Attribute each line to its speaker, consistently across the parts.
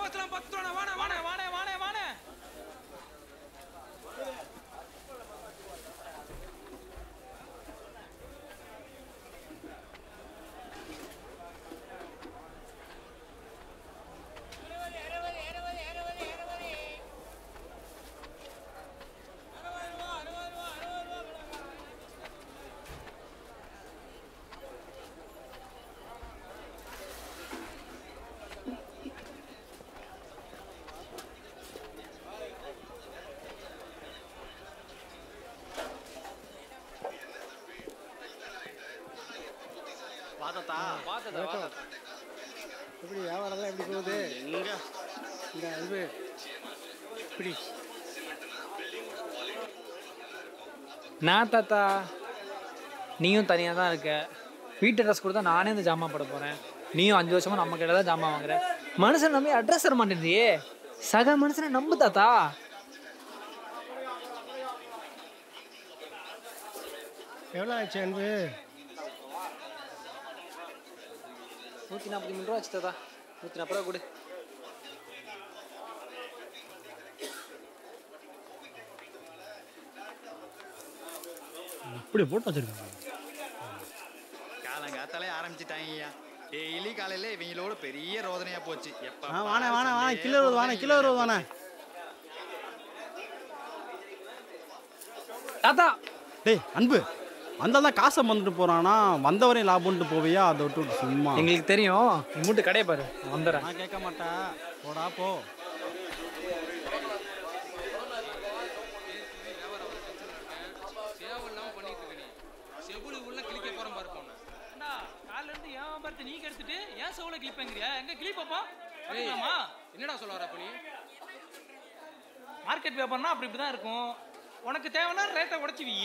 Speaker 1: போஸ்ட்லாம் பத்து ரூபா வாணே வாணே வாணே வாணே வாணே
Speaker 2: பார்த்தா
Speaker 1: பார்த்ததா பார்த்ததா
Speaker 3: எப்படி வியாபாரம்லாம் எப்படி போகுது
Speaker 2: எங்க
Speaker 3: இந்த இது இப்படி
Speaker 4: நான் தாத்தா நீயும் தனியாக தான் இருக்க வீட்டு அட்ரஸ் கொடுத்தா நானே இந்த ஜாமான் போட போகிறேன் நீயும் அஞ்சு வருஷமா நம்ம கிட்ட தான் ஜாமான் வாங்குற மனுஷன் நம்பி அட்ரஸ் தர மாட்டேன்றியே சக மனுஷனை நம்பு தாத்தா
Speaker 3: எவ்வளோ ஆச்சு அன்பு
Speaker 4: நூற்றி நாற்பத்தி மூணு ரூபா ஆச்சு தாத்தா நூற்றி நாற்பது ரூபா கொடு
Speaker 3: இப்படி போட்டு வச்சிருக்காங்க
Speaker 2: காலங்காத்தாலே ஆரம்பிச்சிட்டாங்கய்யா டெய்லி காலையில இவங்களோட பெரிய ரோதனையா போச்சு எப்ப
Speaker 3: ஆ வாணே வாணே வாணே கிலோ இருபது வாணே கிலோ இருபது வாணே
Speaker 4: தாத்தா
Speaker 5: டேய் அன்பு வந்தால் தான் காசை வந்துட்டு போகிறானா வந்தவரையும் லாபம்ட்டு போவியா அதை விட்டு விட்டு சும்மா
Speaker 4: எங்களுக்கு தெரியும் நீ மூட்டு கடையை பாரு நான் வந்துடுறேன்
Speaker 5: நான் கேட்க மாட்டேன் போடா போ
Speaker 1: சேவல்லாம் பண்ணிட்டு இருக்க நீ செவுளு உள்ள கிளிக்க போறேன் பாரு பொண்ணு ஏண்டா காலைல இருந்து ஏன் பார்த்து நீ கெடுத்துட்டு ஏன் செவுல கிளிப்பேங்கிறியா எங்க கிளிப்பப்பா பண்ணிக்கலாமா என்னடா சொல்ல வர நீ மார்க்கெட் வியாபாரம்னா அப்படி இப்படி தான் இருக்கும் உனக்கு தேவைன்னா ரேட்டை உடச்சி வி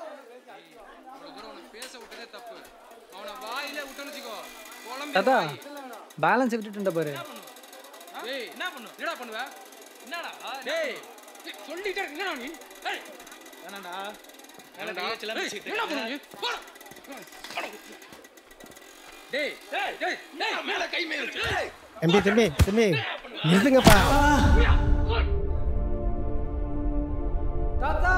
Speaker 1: பேச விட்டதே தப்பு அவனை வாயிலே விட்டோன்னு வச்சுக்கோ
Speaker 4: தாத்தா பேலன்ஸ் விட்டுட்டு பாரு
Speaker 1: ஏய் என்ன பண்ணு என்னடா பண்ணுவ என்னடா டேய் சொல்லிட்டே என்னடா நீ டேய் என்னடா என்னடா என்ன பண்ணு நீ போடா டேய் டேய் டேய் டேய் மேல கை மேல டேய்
Speaker 3: தம்பி தம்பி தம்பி நிறுத்துங்கப்பா
Speaker 4: தாத்தா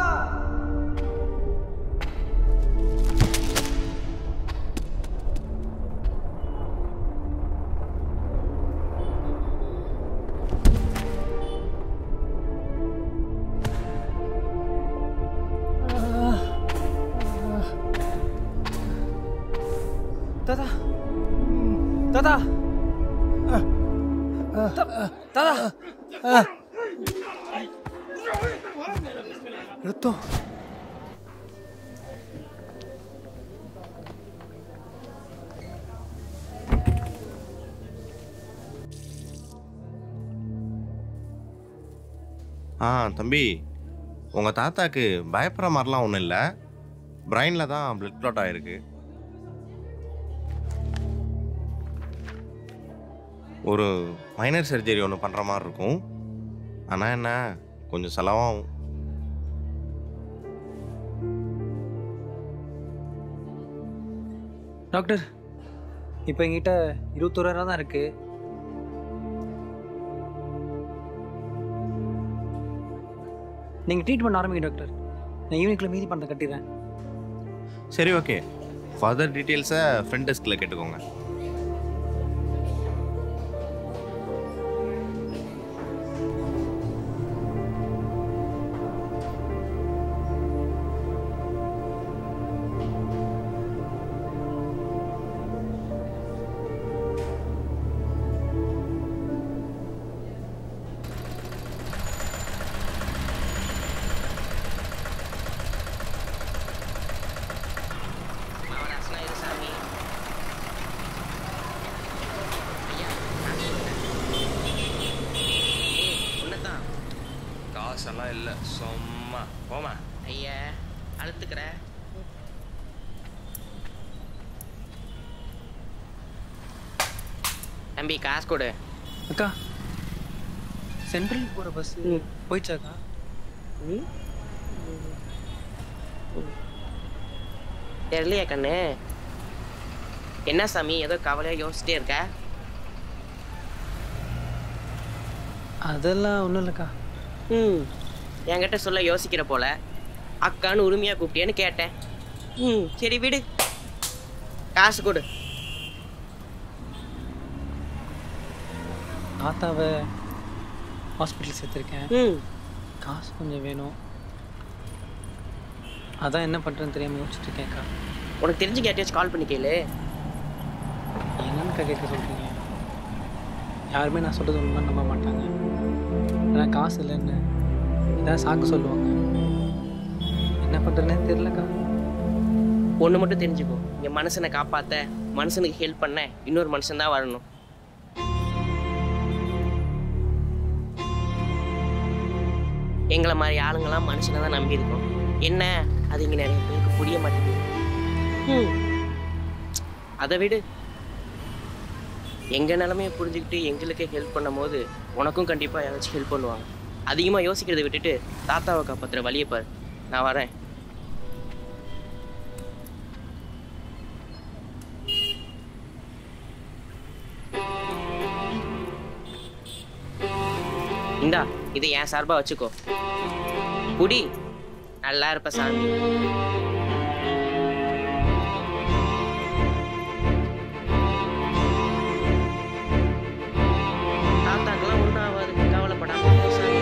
Speaker 4: தாத்தா தாத்தா தாத்தா
Speaker 3: ரத்தம்
Speaker 6: ஆ தம்பி உங்கள் தாத்தாக்கு பயப்படுற மாதிரிலாம் ஒன்றும் இல்லை பிரைனில் தான் பிளட் க்ளாட் ஆகிருக்கு ஒரு மைனர் சர்ஜரி ஒன்று பண்ணுற மாதிரி இருக்கும் ஆனால் என்ன கொஞ்சம் செலவாகும்
Speaker 4: டாக்டர் இப்போ எங்கிட்ட இருபத்தோராயிரம் தான் இருக்கு நீங்கள் ட்ரீட்மெண்ட் ஆரம்பிங்க டாக்டர் நான் ஈவினிங்கில் மீதி பண்ண கட்டிடுறேன்
Speaker 6: சரி ஓகே ஃபர்தர் டீட்டெயில்ஸை ஃப்ரண்ட் டெஸ்கில் கேட்டுக்கோங்க
Speaker 7: அவராசனா இரு சாமி ஐயா சாமி ஏய் உன்னதான்
Speaker 1: காசெல்லாம் இல்லை சும்மா போமா
Speaker 7: ஐயா அழுத்துக்கிற தம்பி காசு கொடு
Speaker 4: அக்கா சென்ட்ரல் போகிற பஸ் போயிடுச்சாக்கா
Speaker 7: தெரியலையா கண்ணு என்ன சாமி ஏதோ கவலையா யோசிச்சிட்டே இருக்க
Speaker 4: அதெல்லாம் ஒன்றும் இல்லைக்கா
Speaker 7: ம் என்கிட்ட சொல்ல யோசிக்கிற போல அக்கான்னு உரிமையாக கூப்பிட்டியேன்னு கேட்டேன் ம் சரி விடு காசு கொடு
Speaker 4: தாத்தாவை ஹாஸ்பிட்டல் சேர்த்துருக்கேன்
Speaker 7: ம்
Speaker 4: காசு கொஞ்சம் வேணும் அதான் என்ன பண்ணுறேன்னு தெரியாமல் யோசிச்சுட்டு இருக்கேன்க்கா
Speaker 7: உனக்கு தெரிஞ்சு கேட்டியாச்சும் கால் பண்ணி கேளு
Speaker 4: என்னன்னு கேட்க சொல்கிறீங்க யாருமே நான் சொல்கிறது உண்மை நம்ப மாட்டாங்க ஆனால் காசு இல்லைன்னு ஏதாவது சாக்கு சொல்லுவாங்க என்ன பண்ணுறதுனே தெரிலக்கா
Speaker 7: ஒன்று மட்டும் தெரிஞ்சுக்கோ இங்கே மனுஷனை காப்பாற்ற மனுஷனுக்கு ஹெல்ப் பண்ண இன்னொரு மனுஷன் தான் வரணும் எங்களை மாதிரி ஆளுங்கெல்லாம் மனுஷனை தான் நம்பி இருக்கோம் என்ன அது இங்கே நிறைய பேருக்கு புரிய மாட்டேங்குது ம் அதை விடு எங்கள் நிலமையை புரிஞ்சுக்கிட்டு எங்களுக்கு ஹெல்ப் பண்ணும்போது உனக்கும் கண்டிப்பாக யாராச்சும் ஹெல்ப் பண்ணுவாங்க அதிகமாக யோசிக்கிறதை விட்டுட்டு தாத்தாவை காப்பாற்றுற வழியை பாரு நான் வரேன் இந்தா இதை என் சார்பா வச்சுக்கோ குடி நல்லா இருப்ப சாமி தாத்தாக்கெல்லாம் ஒன்றும் ஆகாது கவலைப்படாம இரு சாமி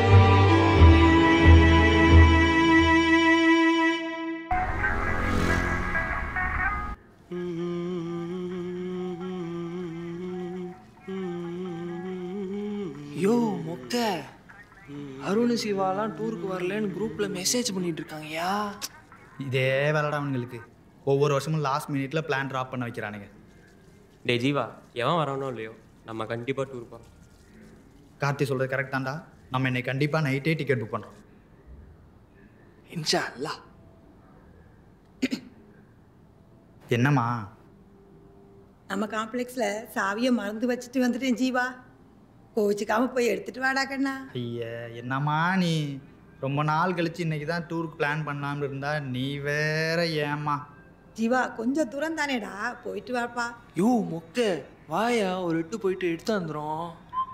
Speaker 8: யோ மொக்க அருண் சிவாலாம் டூருக்கு வரலன்னு குரூப்ல மெசேஜ் பண்ணிட்டு இருக்காங்கயா
Speaker 2: இதே வேலைடா அவனுங்களுக்கு ஒவ்வொரு வருஷமும் லாஸ்ட் மினிட்ல பிளான் ட்ராப் பண்ண வைக்கிறானுங்க
Speaker 9: டே ஜீவா எவன் வரானோ இல்லையோ நம்ம கண்டிப்பாக டூர் போகிறோம்
Speaker 2: கார்த்தி சொல்கிறது கரெக்ட் தான்டா நம்ம இன்னைக்கு கண்டிப்பாக நைட்டே டிக்கெட் புக் பண்ணுறோம்
Speaker 8: இன்ஷா அல்லா
Speaker 2: என்னம்மா
Speaker 10: நம்ம காம்ப்ளெக்ஸில் சாவியை மறந்து வச்சுட்டு வந்துட்டேன் ஜீவா கோவிச்சுக்காம போய் எடுத்துட்டு வாடா கண்ணா
Speaker 2: ஐயா என்னம்மா நீ ரொம்ப நாள் கழிச்சு இன்னைக்கு தான் டூருக்கு பிளான் பண்ணாமல் இருந்தா நீ வேற ஏம்மா
Speaker 10: ஜீவா கொஞ்சம் தூரம் தானேடா போயிட்டு வாப்பா
Speaker 8: யோ மொக்க வாயா ஒரு எட்டு போயிட்டு எடுத்து வந்துடும்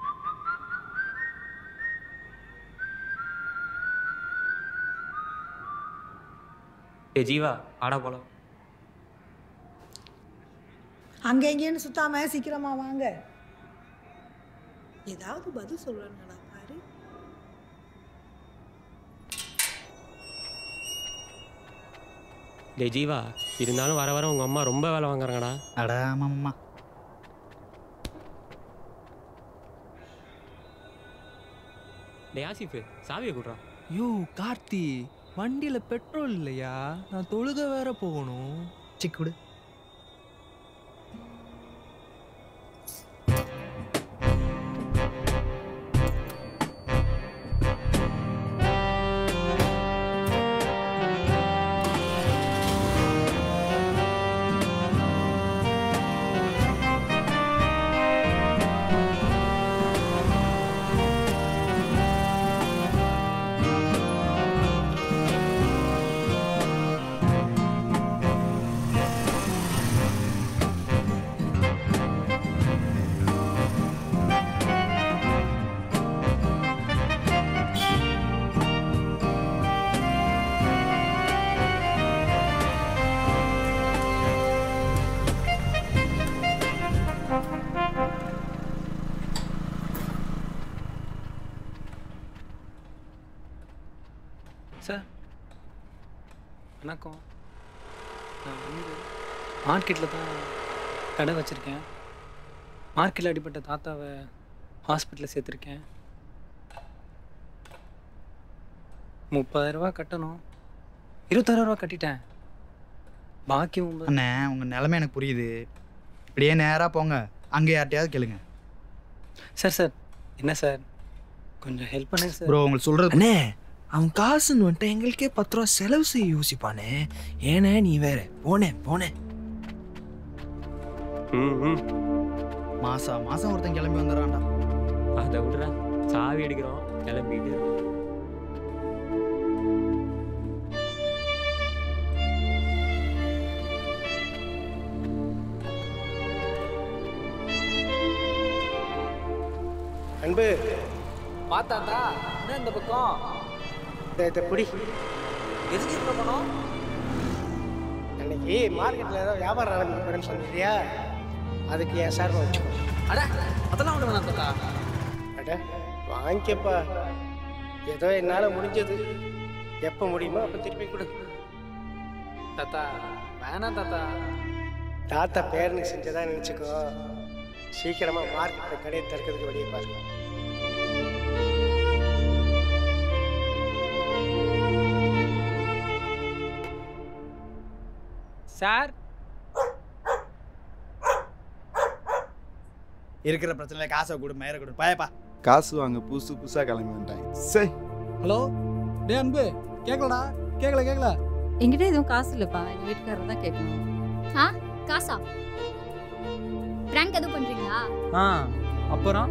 Speaker 9: டே ஜீவா ஆடா போலாம்
Speaker 10: அங்கே எங்கேன்னு சுத்தாம சீக்கிரமா வாங்க ஏதாவது பதில் சொல்றானுங்களா பாரு
Speaker 9: டே ஜீவா இருந்தாலும் வர வர உங்கள் அம்மா ரொம்ப வேலை வாங்குறாங்கடா
Speaker 2: அட ஆமாம்மா
Speaker 9: டே ஆசிஃபு சாவியை கொடுறா
Speaker 8: யோ கார்த்தி வண்டியில பெட்ரோல் இல்லையா நான் தொழுக வேற போகணும்
Speaker 2: சிக்குடு
Speaker 4: சார் வணக்கம் நான் வந்து மார்க்கெட்டில் தான் கடை வச்சுருக்கேன் மார்க்கெட்டில் அடிப்பட்ட தாத்தாவை ஹாஸ்பிட்டலில் சேர்த்துருக்கேன் முப்பதாயிரரூபா கட்டணும் இருபத்தாயிரரூபா கட்டிட்டேன் பாக்கி ஒன்பது
Speaker 2: அண்ணே உங்கள் நிலைமை எனக்கு புரியுது இப்படியே நேராக போங்க அங்கே யார்ட்டையாவது கேளுங்க
Speaker 4: சார் சார் என்ன சார் கொஞ்சம் ஹெல்ப் பண்ணுங்க சார்
Speaker 2: ப்ரோ உங்களுக்கு சொல்கிறது
Speaker 8: அண்ணே அவன் காசுன்னு வந்துட்டு எங்களுக்கே பத்து ரூபா செலவு செய்ய யோசிப்பானே ஏனே நீ வேற போனேன் போனேன்
Speaker 9: ம் ம்
Speaker 2: மாதம் மாதம் ஒருத்தன் கிளம்பி வந்துடுறான்டா
Speaker 9: அதை விடுறா சாவி எடுக்கிறோம் கிளம்பிட்டு
Speaker 3: அன்பு
Speaker 4: பார்த்தாத்தா என்ன இந்த பக்கம்
Speaker 3: இந்த இதை பிடி
Speaker 4: எதுக்கு இவ்வளோ பணம்
Speaker 3: அன்னைக்கு மார்க்கெட்டில் ஏதோ வியாபாரம் நடந்துருக்குன்னு சொன்னியா அதுக்கு என் சார்பை வச்சுக்கோ
Speaker 4: அட அதெல்லாம் ஒன்று வேணாம் தாத்தா
Speaker 3: அட வாங்கிக்கப்பா ஏதோ என்னால் முடிஞ்சது எப்போ முடியுமோ அப்போ திருப்பி கொடு
Speaker 4: தாத்தா வேணாம் தாத்தா
Speaker 3: தாத்தா பேரனுக்கு செஞ்சதா நினச்சிக்கோ சீக்கிரமாக மார்க்கெட்டில் கடையை திறக்கிறதுக்கு வழியை பாரு
Speaker 4: சார்
Speaker 2: இருக்கிற பிரச்சனையில காசை கொடு மயிரை கொடு பாயப்பா
Speaker 11: காசு வாங்க புதுசு புதுசாக கிளம்பி வந்துட்டாங்க சரி
Speaker 12: ஹலோ டே அன்பு கேட்கலடா கேட்கல கேட்கல
Speaker 13: என்கிட்ட எதுவும் காசு இல்லைப்பா எங்கள் வீட்டுக்காரர் தான் கேட்கணும்
Speaker 14: ஆ காசா பிராங்க் எதுவும் பண்றீங்களா
Speaker 4: ஆ அப்புறம்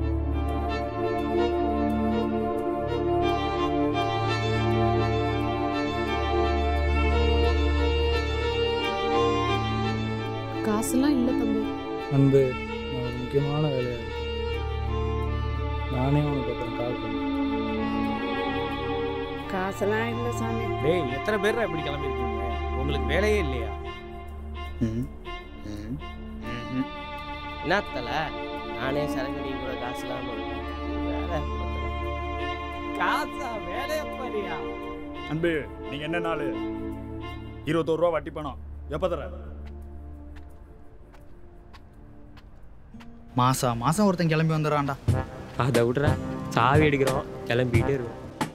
Speaker 13: காசுலாம் இல்லை தம்பி
Speaker 12: அன்பு நான் ஒரு முக்கியமான வேலையாக இருக்கு நானே உனக்கு அப்புறம் கால் பண்ணேன்
Speaker 13: காசெல்லாம் இல்லை சாமி
Speaker 1: டேய் எத்தனை பேர் இப்படி கிளம்பிருக்கீங்க உங்களுக்கு வேலையே இல்லையா
Speaker 7: என்ன தல நானே சரக்கடி கூட காசு இல்லாம இருக்கேன். வேலை
Speaker 1: காசா வேலையை பாரியா
Speaker 12: அன்பு நீங்கள் என்ன நாள் இருபத்தோரு ரூபா வட்டி பணம் எப்போ தர
Speaker 2: மாசம் மாசம் ஒருத்தன் கிளம்பி வந்துடுறான்டா
Speaker 9: அதை விட்றா சாவி எடுக்கிறோம் கிளம்பிக்கிட்டே இருக்கும்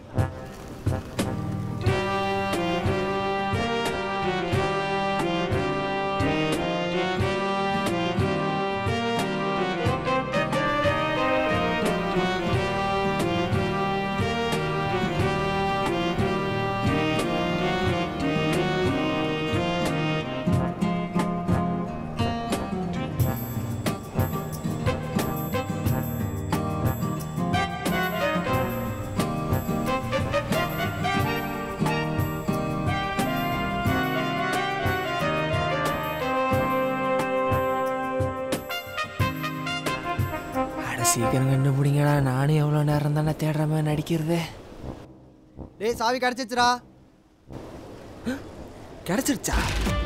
Speaker 8: அட சீக்கிரம் கண்டுபிடிங்கடா நானும் எவ்வளோ நேரம் தானே தேடுற மாதிரி நடிக்கிறது
Speaker 2: டேய் சாவி கிடச்சிச்சுடா
Speaker 8: கிடைச்சிருச்சா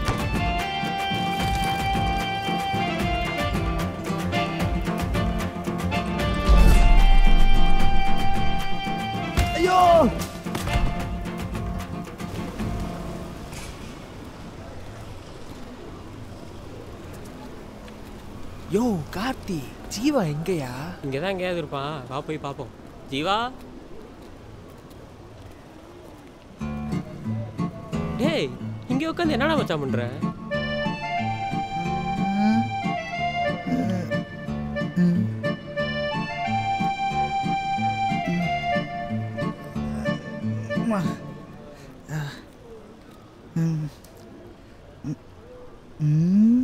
Speaker 2: ஐயோ
Speaker 8: யோ கார்த்தி ஜீவா எங்கயா
Speaker 9: இங்கே தான் எங்கேயாவது இருப்பான் வா போய் பார்ப்போம் ஜீவா டேய் இங்கே உட்காந்து என்னடா மச்சான் பண்ற
Speaker 2: அம்மா. ஆ. ம். ம். ம்.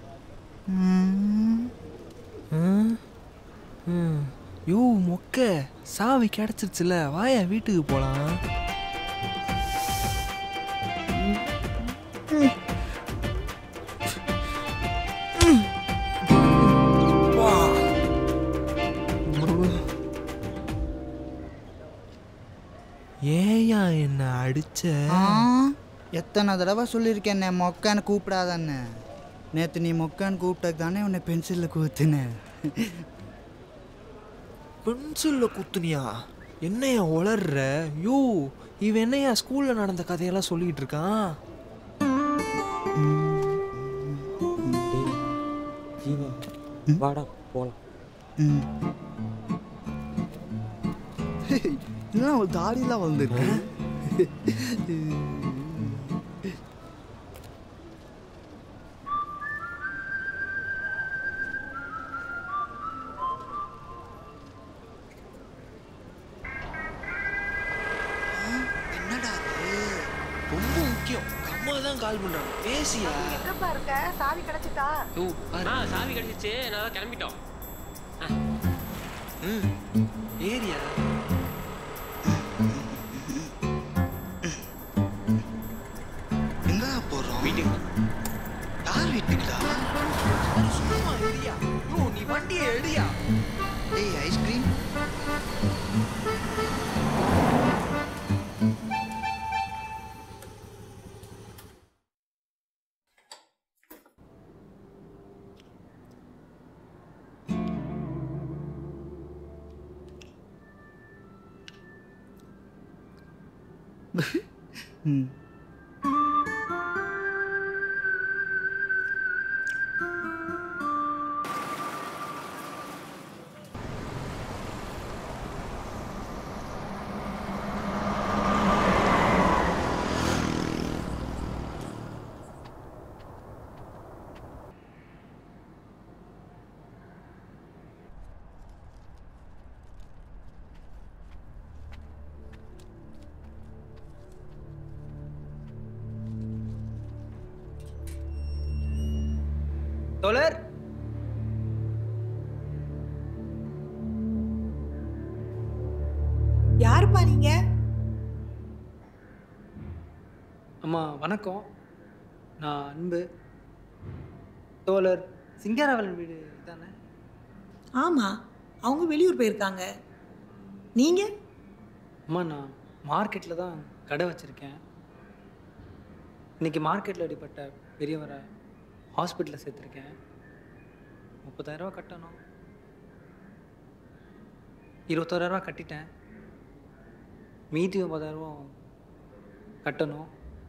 Speaker 2: ம்.
Speaker 8: ம். ம். யோ மொக்க சாவி கிடைச்சிருச்சுல வாயா வீட்டுக்கு போலாம் வா. ஏயா என்ன அடிச்ச
Speaker 2: ஆ, எத்தனை தடவை சொல்லியிருக்கேன் மொக்கான்னு கூப்பிடாதன்னு நேற்று நீ மொக்கான்னு கூப்பிட்டது தானே உன்னை பென்சிலில் கூத்துனேன்
Speaker 8: பென்சில்ல குத்துனியா என்னையா உளர்ற யோ இவன் என்னையா ஸ்கூல்ல நடந்த கதையெல்லாம் சொல்லிட்டு இருக்கான்
Speaker 9: ஜீவா வாடா போகலாம்
Speaker 2: ம் என்ன ஒரு தாடிலாம் வந்திருக்கு
Speaker 8: ரொம்ப முக்கியம் அம்மா தான் கால் பண்றாங்க பேசியா
Speaker 10: எங்கப்பா இருக்க சாவி கிடைச்சிட்டா
Speaker 8: யோ
Speaker 9: ஆ சாவி கிடச்சிச்சு நான் தான் கிளம்பிட்டோம்
Speaker 8: ஏரியா
Speaker 2: எங்க போறோம்
Speaker 9: வீட்டுக்கு
Speaker 2: யார் வீட்டுக்குடா
Speaker 8: சும்மா ஏரியா யோ நீ வண்டியை எடுயா
Speaker 2: டேய் ஐஸ்கிரீம் ம்
Speaker 4: தோழர்
Speaker 10: யாருப்பா நீங்க
Speaker 4: அம்மா வணக்கம் நான் அன்பு தோழர் சிங்காரவலன் வீடு தானே
Speaker 10: ஆமா அவங்க வெளியூர் போயிருக்காங்க நீங்க
Speaker 4: அம்மா நான் மார்க்கெட்டில் தான் கடை வச்சுருக்கேன் இன்னைக்கு மார்க்கெட்டில் அடிப்பட்ட பெரியவரை ஹாஸ்பிட்டலில் சேர்த்துருக்கேன் முப்பதாயிரரூவா கட்டணும் இருபத்தோராயிரரூவா கட்டிட்டேன் மீதி ஒம்பதாயிரரூவா கட்டணும்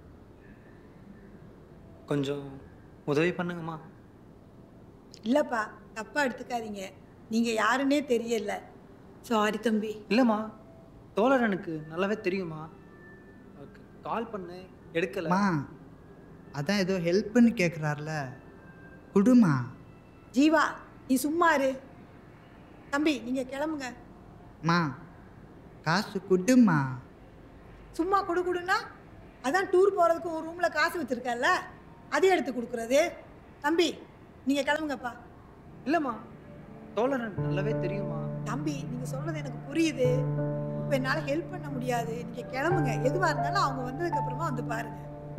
Speaker 4: கொஞ்சம் உதவி பண்ணுங்கம்மா
Speaker 10: இல்லப்பா தப்பா எடுத்துக்காதீங்க நீங்க யாருன்னே தெரியல சாரி தம்பி
Speaker 4: இல்லைம்மா தோழர் எனக்கு நல்லாவே தெரியுமா கால் பண்ணு எடுக்கல
Speaker 2: மா அதான் ஏதோ ஹெல்ப்னு கேட்குறாருல குடுமா
Speaker 10: ஜீவா நீ சும்மா இரு தம்பி நீங்க கிளம்புங்க
Speaker 2: மா காசு குடுமா
Speaker 10: சும்மா கொடு கொடுன்னா அதான் டூர் போகிறதுக்கு ஒரு ரூமில் காசு வச்சுருக்கல அதையும் எடுத்து கொடுக்குறது தம்பி நீங்கள் கிளம்புங்கப்பா
Speaker 4: இல்லைம்மா தோழர் எனக்கு நல்லாவே தெரியுமா
Speaker 10: தம்பி நீங்கள் சொல்கிறது எனக்கு புரியுது இப்போ என்னால் ஹெல்ப் பண்ண முடியாது நீங்கள் கிளம்புங்க எதுவாக இருந்தாலும் அவங்க வந்ததுக்கப்புறமா வந்து பாருங்க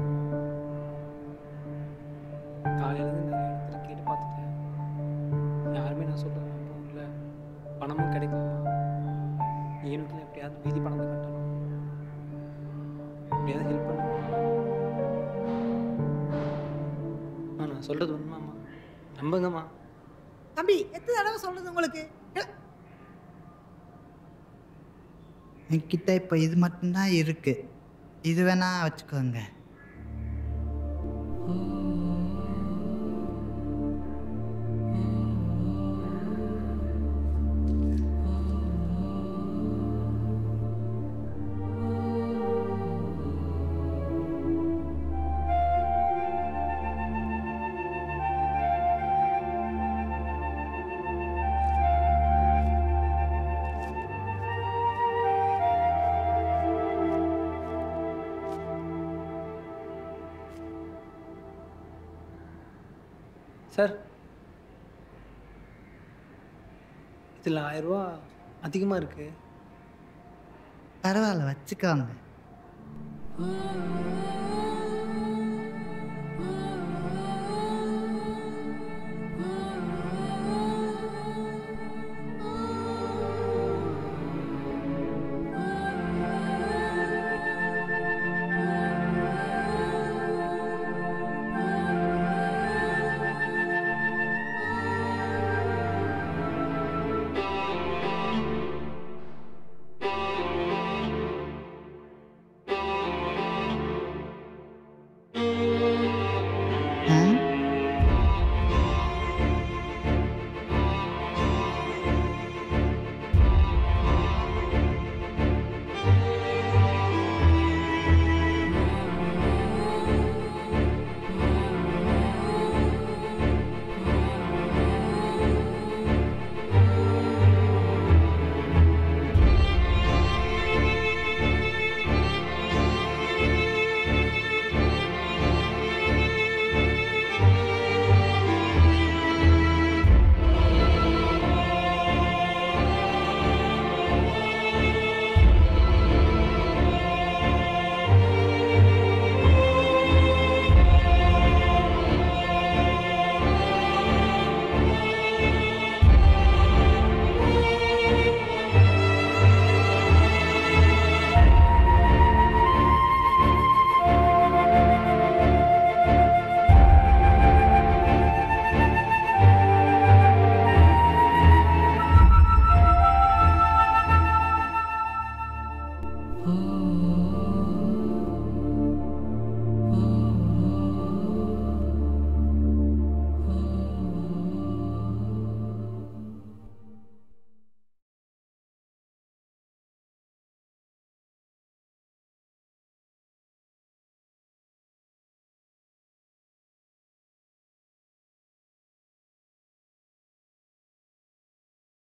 Speaker 4: காலையிலேருந்து நிறைய இடத்துல கேட்டு பார்த்துட்டேன் யாருமே நான் சொல்கிறது நம்பவும் இல்லை பணமும் கிடைக்கலமா ஈனுட்டில் எப்படியாவது மீதி பணத்தை கட்டணும் எப்படியாவது ஹெல்ப் பண்ணுங்க ஆ நான் சொல்கிறது உண்மைம்மா நம்புங்கம்மா
Speaker 10: தம்பி எத்தனை தடவை சொல்கிறது உங்களுக்கு கிள-
Speaker 2: என்கிட்ட இப்போ இது மட்டும்தான் இருக்கு இது வேணா வச்சுக்கோங்க
Speaker 4: சார் இதில் ஆயிரரூவா அதிகமாக இருக்குது
Speaker 2: பரவாயில்ல வச்சுக்கோங்க
Speaker 4: ஆ